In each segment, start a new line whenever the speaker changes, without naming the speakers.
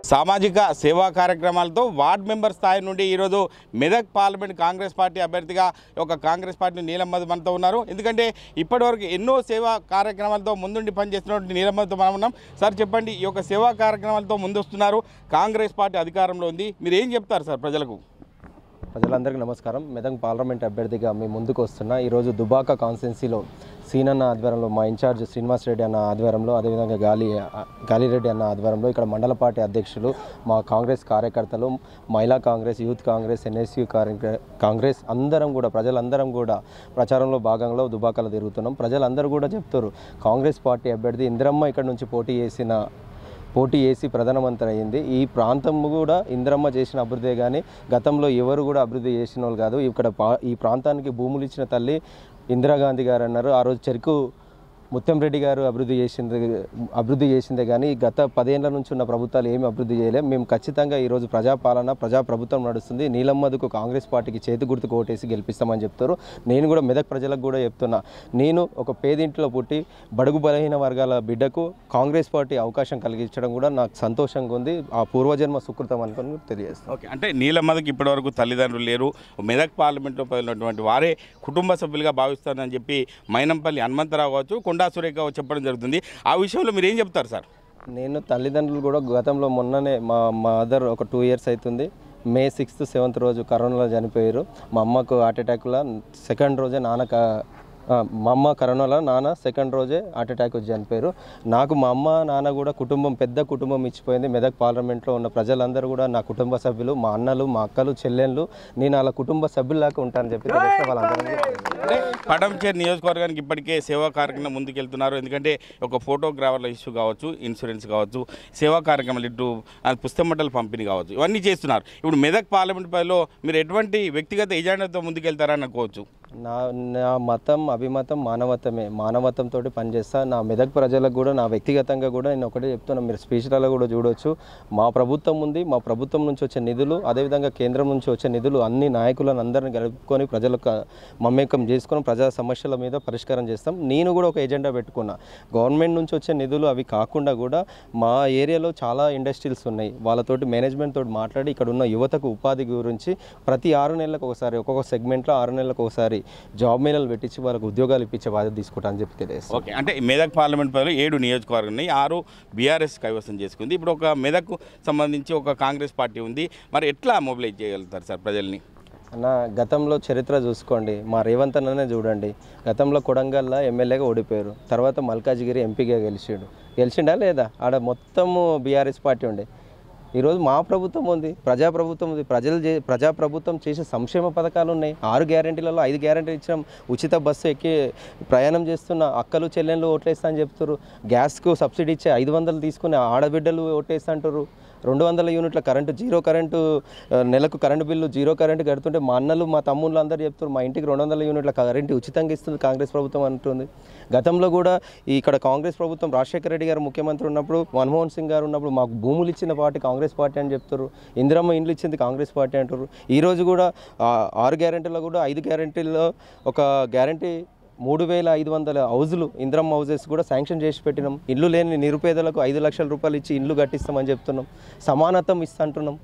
సామాజిక సేవా కార్యక్రమాలతో వార్డ్ మెంబర్ స్థాయి నుండి ఈరోజు మెదక్ పార్లమెంట్ కాంగ్రెస్ పార్టీ అభ్యర్థిగా ఒక కాంగ్రెస్ పార్టీ నీలమ్మది మనతో ఉన్నారు ఎందుకంటే ఇప్పటివరకు ఎన్నో సేవా కార్యక్రమాలతో ముందుండి పనిచేస్తున్నటువంటి నీలమ్మతో మనం ఉన్నాం సార్ చెప్పండి ఈ యొక్క సేవా కార్యక్రమాలతో ముందొస్తున్నారు కాంగ్రెస్ పార్టీ అధికారంలో ఉంది మీరు ఏం చెప్తారు సార్ ప్రజలకు
ప్రజలందరికీ నమస్కారం మెదక్ పార్లమెంట్ అభ్యర్థిగా మీ ముందుకు వస్తున్నా ఈరోజు దుబాక కాన్స్టెన్సీలో సీనన్న ఆధ్వర్యంలో మా ఇన్ఛార్జ్ శ్రీనివాస్ రెడ్డి అన్న ఆధ్వర్యంలో అదేవిధంగా గాలి గాలిరెడ్డి అన్న ఆధ్వర్యంలో ఇక్కడ మండల పార్టీ అధ్యక్షులు మా కాంగ్రెస్ కార్యకర్తలు మహిళా కాంగ్రెస్ యూత్ కాంగ్రెస్ ఎన్ఎస్యూ కాంగ్రెస్ అందరం కూడా ప్రజలందరం కూడా ప్రచారంలో భాగంగా దుబాకలో తిరుగుతున్నాం ప్రజలందరూ కూడా చెప్తారు కాంగ్రెస్ పార్టీ అభ్యర్థి ఇందిరమ్మ ఇక్కడ నుంచి పోటీ చేసిన పోటీ చేసి ప్రధానమంత్రి అయింది ఈ ప్రాంతం కూడా ఇంద్రమ్మ చేసిన అభివృద్ధి కానీ గతంలో ఎవరు కూడా అభివృద్ధి చేసిన వాళ్ళు కాదు ఇక్కడ పా- ఈ ప్రాంతానికి భూములు ఇచ్చిన తల్లి ఇందిరాగాంధీ గారు అన్నారు ఆ రోజు చెరుకు ముత్తంరెడ్డి గారు అభివృద్ధి చేసింది అభివృద్ధి చేసిందే కానీ గత పదేళ్ల నుంచి ఉన్న ప్రభుత్వాలు ఏమి అభివృద్ధి చేయలేదు మేము ఖచ్చితంగా ఈరోజు ప్రజాపాలన ప్రజాప్రభుత్వం నడుస్తుంది నీలమ్మదుకు కాంగ్రెస్ పార్టీకి చేతి గుర్తుకు ఓటేసి గెలిపిస్తామని చెప్తారు నేను కూడా మెదక్ ప్రజలకు కూడా చెప్తున్నా నేను ఒక పేదింట్లో పుట్టి బడుగు బలహీన వర్గాల బిడ్డకు కాంగ్రెస్ పార్టీ అవకాశం కలిగించడం కూడా నాకు సంతోషంగా ఉంది ఆ పూర్వజన్మ సుకృతం అనుకుని తెలియజేస్తాను
ఓకే అంటే నీలమ్మదికి ఇప్పటివరకు తల్లిదండ్రులు లేరు మెదక్ పార్లమెంట్లో ఉన్నటువంటి వారే కుటుంబ సభ్యులుగా భావిస్తారని చెప్పి మైనంపల్లి హనుమంతరావు కావచ్చు కొండా సురేఖ కావచ్చు చెప్పడం జరుగుతుంది ఆ విషయంలో మీరు ఏం చెప్తారు సార్
నేను తల్లిదండ్రులు కూడా గతంలో మొన్ననే మా మదర్ ఒక టూ ఇయర్స్ అవుతుంది మే సిక్స్త్ సెవెంత్ రోజు కరోనాలో చనిపోయారు మా అమ్మకు హార్ట్ అటాక్లో సెకండ్ రోజే నాన్న క- ఆ, మా అమ్మ కరోనాలో నాన్న సెకండ్ రోజే హార్ట్ అటాక్ వచ్చి చనిపోయారు నాకు మా అమ్మ నాన్న కూడా కుటుంబం పెద్ద కుటుంబం ఇచ్చిపోయింది మెదక్ పార్లమెంట్లో ఉన్న ప్రజలందరూ కూడా నా కుటుంబ సభ్యులు మా అన్నలు మా అక్కలు చెల్లెళ్ళు నేను అలా కుటుంబ సభ్యుల్లాగా ఉంటానని చెప్పి తెలిస్తే వాళ్ళందరూ
అంటే పటంచేరు నియోజకవర్గానికి ఇప్పటికే సేవా కార్యక్రమం ముందుకెళ్తున్నారు ఎందుకంటే ఒక ఫోటోగ్రాఫర్ల ఇష్యూ కావచ్చు ఇన్సూరెన్స్ కావచ్చు సేవా కార్యక్రమాలు ఇటు అది పుస్తకమట్టల పంపిణీ కావచ్చు ఇవన్నీ చేస్తున్నారు ఇప్పుడు మెదక్ పార్లమెంట్ పరిధిలో మీరు ఎటువంటి వ్యక్తిగత ఎజెండాతో ముందుకెళ్తారని అనుకోవచ్చు
నా నా మతం అభిమతం మానవతమే మానవతంతో పనిచేస్తా నా మెదక్ ప్రజలకు కూడా నా వ్యక్తిగతంగా కూడా నేను ఒకటే చెప్తున్నా మీరు స్పీచ్లలో కూడా చూడొచ్చు మా ప్రభుత్వం ఉంది మా ప్రభుత్వం నుంచి వచ్చే నిధులు అదేవిధంగా కేంద్రం నుంచి వచ్చే నిధులు అన్ని నాయకులను అందరిని గడుపుకొని ప్రజలకు మమేకం చేసుకొని ప్రజా సమస్యల మీద పరిష్కారం చేస్తాం నేను కూడా ఒక ఎజెండా పెట్టుకున్నా గవర్నమెంట్ నుంచి వచ్చే నిధులు అవి కాకుండా కూడా మా ఏరియాలో చాలా ఇండస్ట్రీస్ ఉన్నాయి వాళ్ళతోటి మేనేజ్మెంట్ తోటి మాట్లాడి ఇక్కడ ఉన్న యువతకు ఉపాధి గురించి ప్రతి ఆరు నెలలకు ఒకసారి ఒక్కొక్క సెగ్మెంట్లో ఆరు నెలలకు ఒకసారి జాబ్ మేళలు పెట్టించి వాళ్ళకు ఉద్యోగాలు ఇప్పించే బాధ్యత తీసుకుంటా అని చెప్పి తెలియజేస్తాను
ఓకే అంటే మెదక్ పార్లమెంట్ పరిధిలో ఏడు నియోజకవర్గాలు ఉన్నాయి ఆరు బీఆర్ఎస్ కైవసం చేసుకుంది ఇప్పుడు ఒక మెదక్ సంబంధించి ఒక కాంగ్రెస్ పార్టీ ఉంది మరి ఎట్లా మొబిలైజ్ చేయగలుగుతారు సార్ ప్రజల్ని
అన్న గతంలో చరిత్ర చూసుకోండి మా రేవంత్ అన్ననే చూడండి గతంలో కొడంగల్లో ఎమ్మెల్యేగా ఓడిపోయారు తర్వాత మల్కాజ్గిరి ఎంపీగా గెలిచాడు గెలిచిండా లేదా ఆడ మొత్తము బీఆర్ఎస్ పార్టీ ఉండే ఈరోజు మా ప్రభుత్వం ఉంది ప్రజా ప్రభుత్వం ఉంది ప్రజలు చే ప్రజా ప్రభుత్వం చేసే సంక్షేమ పథకాలు ఉన్నాయి ఆరు గ్యారెంటీలలో ఐదు గ్యారెంటీలు ఇచ్చినాం ఉచిత బస్సు ఎక్కి ప్రయాణం చేస్తున్న అక్కలు చెల్లెళ్ళు ఓట్లేస్తా అని చెప్తారు గ్యాస్కు సబ్సిడీ ఇచ్చే ఐదు వందలు తీసుకుని ఆడబిడ్డలు ఓటేస్తా అంటారు రెండు వందల యూనిట్ల కరెంటు జీరో కరెంటు ఆ, నెలకు కరెంటు బిల్లు జీరో కరెంటు కడుతుంటే మా అన్నలు మా తమ్ముళ్ళు అందరూ చెప్తారు మా ఇంటికి రెండు వందల యూనిట్ల కరెంటు ఉచితంగా ఇస్తుంది కాంగ్రెస్ ప్రభుత్వం అంటుంది గతంలో కూడా ఈ ఇక్కడ కాంగ్రెస్ ప్రభుత్వం రాజశేఖర రెడ్డి గారు ముఖ్యమంత్రి ఉన్నప్పుడు మన్మోహన్ సింగ్ గారు ఉన్నప్పుడు మాకు భూములు ఇచ్చిన పార్టీ కాంగ్రెస్ పార్టీ అని చెప్తారు ఇందిరమ్మ ఇండ్లు ఇచ్చింది కాంగ్రెస్ పార్టీ అంటారు ఈ రోజు కూడా ఆ, ఆరు గ్యారెంటీలో కూడా ఐదు గ్యారెంటీల్లో ఒక గ్యారెంటీ మూడు వేల ఐదు వందల హౌజులు ఇంద్రమ్మ హౌజెస్ కూడా శాంక్షన్ చేసి పెట్టినాం ఇల్లు లేని నిరుపేదలకు ఐదు లక్షల రూపాయలు ఇచ్చి ఇల్లు కట్టిస్తామని చెప్తున్నాం సమానత్వం ఇస్తంటున్నాం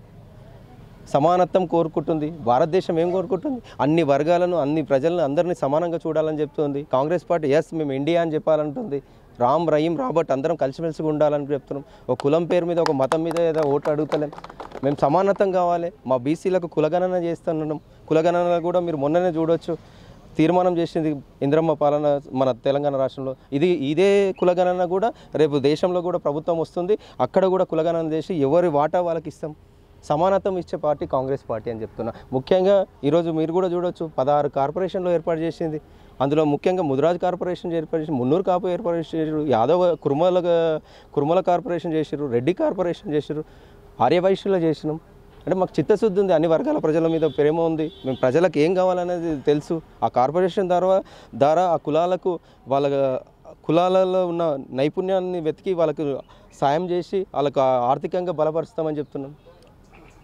సమానత్వం కోరుకుంటుంది భారతదేశం ఏం కోరుకుంటుంది అన్ని వర్గాలను అన్ని ప్రజలను అందరినీ సమానంగా చూడాలని చెప్తుంది కాంగ్రెస్ పార్టీ ఎస్ మేము ఇండియా అని చెప్పాలంటుంది రామ్ రహీం రాబర్ట్ అందరం కలిసిమెలిసిగా ఉండాలని చెప్తున్నాం ఒక కులం పేరు మీద ఒక మతం మీద ఏదో ఓటు అడుగుతలేం మేము సమానత్వం కావాలి మా బీసీలకు కులగణన చేస్తున్నాం కులగణన కూడా మీరు మొన్ననే చూడొచ్చు తీర్మానం చేసింది ఇంద్రమ్మ పాలన మన తెలంగాణ రాష్ట్రంలో ఇది ఇదే కులగణన కూడా రేపు దేశంలో కూడా ప్రభుత్వం వస్తుంది అక్కడ కూడా కులగణన చేసి ఎవరి వాటా వాళ్ళకి ఇస్తాం సమానత్వం ఇచ్చే పార్టీ కాంగ్రెస్ పార్టీ అని చెప్తున్నా ముఖ్యంగా ఈరోజు మీరు కూడా చూడొచ్చు పదహారు కార్పొరేషన్లు ఏర్పాటు చేసింది అందులో ముఖ్యంగా ముదిరాజ్ కార్పొరేషన్ ఏర్పాటు చేసి మున్నూరు కాపు ఏర్పాటు చేసారు యాదవ కుర్మల కుర్మల కార్పొరేషన్ చేసారు రెడ్డి కార్పొరేషన్ చేసారు ఆర్యవైశ్యులు చేసినాం అంటే మాకు చిత్తశుద్ధి ఉంది అన్ని వర్గాల ప్రజల మీద ప్రేమ ఉంది మేము ప్రజలకు ఏం కావాలనేది తెలుసు ఆ కార్పొరేషన్ ద్వారా ద్వారా ఆ కులాలకు వాళ్ళ కులాలలో ఉన్న నైపుణ్యాన్ని వెతికి వాళ్ళకు సాయం చేసి వాళ్ళకు ఆర్థికంగా బలపరుస్తామని చెప్తున్నాం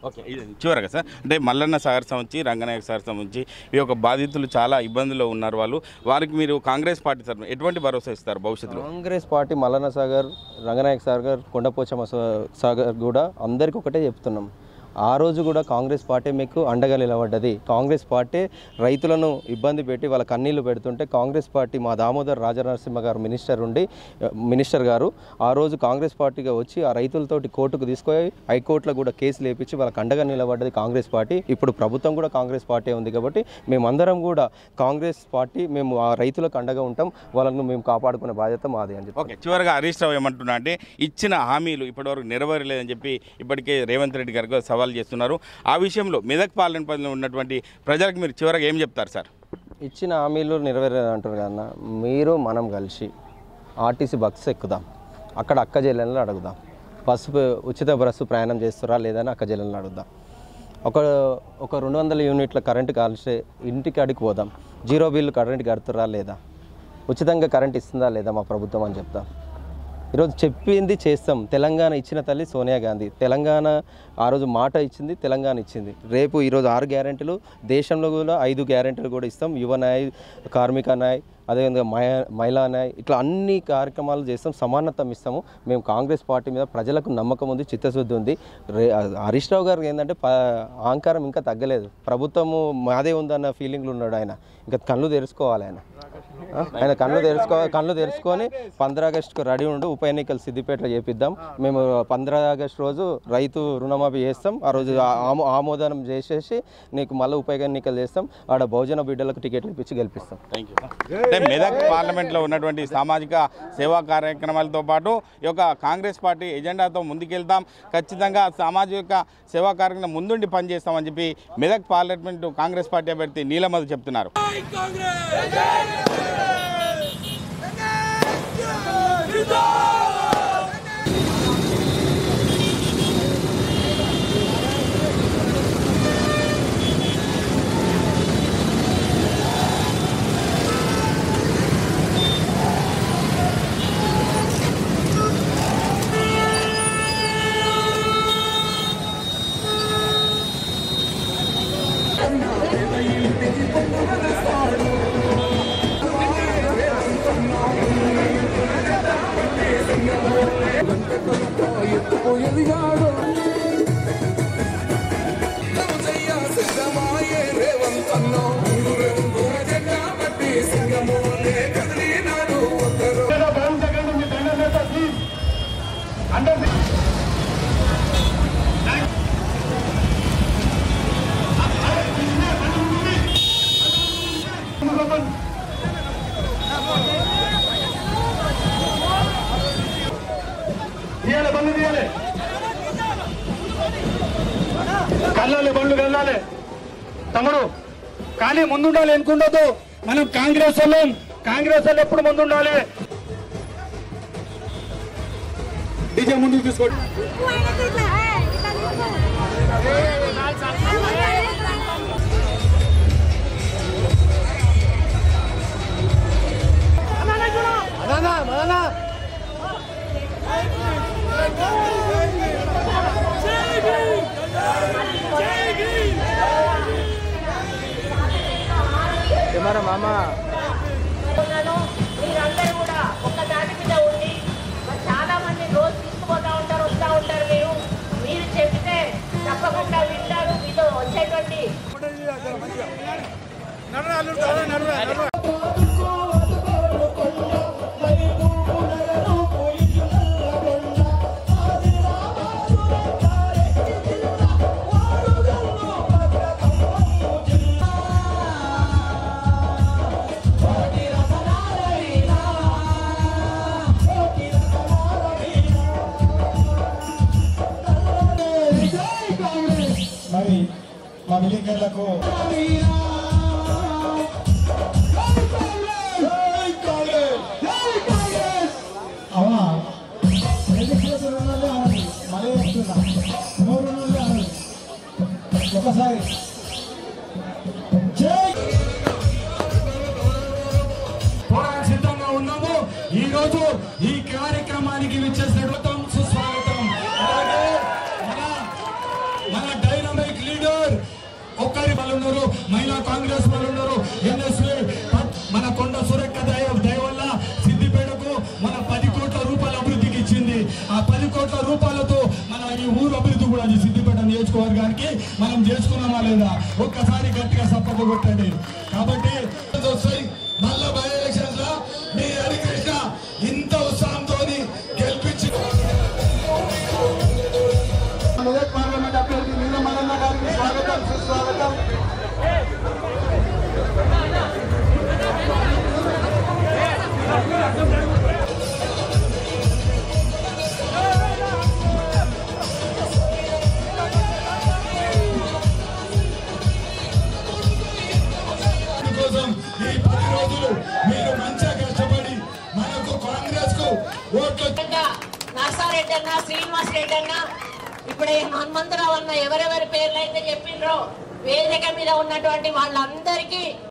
ఓకే ఇది చివరగా సార్ అంటే మల్లన్న సాగర్ సంబంధించి రంగనాయక సాగర్ సంబంధించి ఈ యొక్క బాధితులు చాలా ఇబ్బందుల్లో ఉన్నారు వాళ్ళు వారికి మీరు కాంగ్రెస్ పార్టీ తరఫున ఎటువంటి భరోసా ఇస్తారు భవిష్యత్తులో
కాంగ్రెస్ పార్టీ మల్లన్న సాగర్ రంగనాయక సాగర్ కొండపోచమ్మ సా- సాగర్ కూడా అందరికీ ఒకటే చెప్తున్నాం ఆ రోజు కూడా కాంగ్రెస్ పార్టీ మీకు అండగా నిలబడ్డది కాంగ్రెస్ పార్టీ రైతులను ఇబ్బంది పెట్టి వాళ్ళ కన్నీళ్లు పెడుతుంటే కాంగ్రెస్ పార్టీ మా దామోదర్ రాజనరసింహ గారు మినిస్టర్ ఉండి మినిస్టర్ గారు ఆ రోజు కాంగ్రెస్ పార్టీగా వచ్చి ఆ రైతులతోటి కోర్టుకు తీసుకొని హైకోర్టులో కూడా కేసు లేపించి వాళ్ళకి అండగా నిలబడ్డది కాంగ్రెస్ పార్టీ ఇప్పుడు ప్రభుత్వం కూడా కాంగ్రెస్ పార్టీ ఉంది కాబట్టి మేమందరం కూడా కాంగ్రెస్ పార్టీ మేము ఆ రైతులకు అండగా ఉంటాం వాళ్ళను మేము కాపాడుకునే బాధ్యత మాది అని చెప్పి
ఓకే చివరిగా హరీష్ రావు ఏమంటున్నా అంటే ఇచ్చిన హామీలు ఇప్పటివరకు నెరవేరలేదని చెప్పి ఇప్పటికే రేవంత్ రెడ్డి గారికి సవాల్ చేస్తున్నారు ఆ విషయంలో మెదక్ పార్లమెంట్ పరిధిలో ఉన్నటువంటి ప్రజలకు మీరు చివరిగా ఏం చెప్తారు సార్
ఇచ్చిన హామీలు నెరవేరలేదు అంటారు కదన్న మీరు మనం కలిసి ఆర్టీసీ బస్సు ఎక్కుదాం అక్కడ అక్క చెల్లెలను అడుగుదాం బస్సు ప- ఉచిత బస్సు ప్రయాణం చేస్తారా లేదని అక్క చెల్లెలను అడుగుదాం ఒక ఒక రెండు వందల యూనిట్ల కరెంటు కాల్చే ఇంటికి అడిగి పోదాం జీరో బిల్లు కరెంట్ కడుతురా లేదా ఉచితంగా కరెంట్ ఇస్తుందా లేదా మా ప్రభుత్వం అని చెప్తాం ఈరోజు చెప్పింది చేస్తాం తెలంగాణ ఇచ్చిన తల్లి సోనియా గాంధీ తెలంగాణ ఆ రోజు మాట ఇచ్చింది తెలంగాణ ఇచ్చింది రేపు ఈరోజు ఆరు గ్యారెంటీలు దేశంలో కూడా ఐదు గ్యారెంటీలు కూడా ఇస్తాం యువ న్యాయ్ కార్మిక న్యాయ్ అదేవిధంగా మహి మహిళా న్యాయ్ ఇట్లా అన్ని కార్యక్రమాలు చేస్తాం సమానత్వం ఇస్తాము మేము కాంగ్రెస్ పార్టీ మీద ప్రజలకు నమ్మకం ఉంది చిత్తశుద్ధి ఉంది రే హరీష్ రావు గారికి ఏంటంటే ప అహంకారం ఇంకా తగ్గలేదు ప్రభుత్వము మాదే ఉందన్న ఫీలింగ్లు ఉన్నాడు ఆయన ఇంకా కళ్ళు తెరుచుకోవాలి ఆయన ఆ? ఆయన కళ్ళు తెరుచుకో కళ్ళు తెరుచుకొని పంద్ర ఆగస్టుకు రెడీ ఉండు ఉప ఎన్నికలు సిద్దిపేటలో చేపిద్దాం మేము పంద్ర ఆగస్టు రోజు రైతు రుణమాఫీ చేస్తాం ఆ రోజు ఆ- ఆమో ఆమోదనం చేసేసి నీకు మళ్ళీ ఉప ఎన్నికలు చేస్తాం ఆడ బహుజన బిడ్డలకు టికెట్లు ఇప్పించి గెలిపిస్తాం
థ్యాంక్ యూ అంటే మెదక్ పార్లమెంట్లో ఉన్నటువంటి సామాజిక సేవా కార్యక్రమాలతో పాటు ఈ యొక్క కాంగ్రెస్ పార్టీ ఎజెండాతో ముందుకెళ్తాం ఖచ్చితంగా సామాజిక సేవా కార్యక్రమం ముందుండి పనిచేస్తామని చెప్పి మెదక్ పార్లమెంటు కాంగ్రెస్ పార్టీ అభ్యర్థి నీలమధు చెప్తున్నారు
తీయాలి బండ్లు తీయాలి కళ్ళాలి బండ్లు కళ్ళాలి తమ్ముడు కానీ ముందుండాలి ఎందుకుండదు మనం కాంగ్రెస్ వాళ్ళం కాంగ్రెస్ వాళ్ళు ఎప్పుడు ముందుండాలి డీజే ముందుకు తీసుకోండి
ఉన్నాను మీరందరూ కూడా ఒక దాని మీద ఉండి మరి చాలా మంది రోజు తీసుకుపోతా ఉంటారు వస్తూ ఉంటారు మీరు మీరు చెప్తే తప్పకుండా వింటారు మీతో వచ్చేటువంటి
మరి మా విలేకరులకు అవునా మళ్ళీ చెప్తున్నా నూరు నుండి అరవై. ఒకసారి జై పోరాట సిద్ధంగా ఉన్నాము ఈ రోజు ఈ కార్యక్రమానికి విచ్చేసినటువంటి సుస్వాగతం అలాగే మన మన డైన మాజీ సిద్దిపేట నియోజకవర్గానికి మనం చేసుకున్నామా లేదా ఒక్కసారి గట్టిగా సపోర్ట్ కొట్టండి కాబట్టి వస్తాయి మళ్ళా బై ఎలక్షన్స్ లో మీ హరికృష్ణ ఇంత ఉత్సాహంతో గెలిపించి మెదక్ పార్లమెంట్ అభ్యర్థి నీలమల్లన్న గారికి స్వాగతం సుస్వాగతం కోసం ఈ పది రోజులు మీరు మంచిగా కష్టపడి మనకు కాంగ్రెస్ కు ఓట్లు
ఇంకా నర్సారెడ్డి అన్న శ్రీనివాస్ రెడ్డి అన్న ఇప్పుడు ఈ హనుమంతరావు అన్న ఎవరెవరి పేర్లు అయితే చెప్పిండ్రో వేదిక మీద ఉన్నటువంటి వాళ్ళందరికీ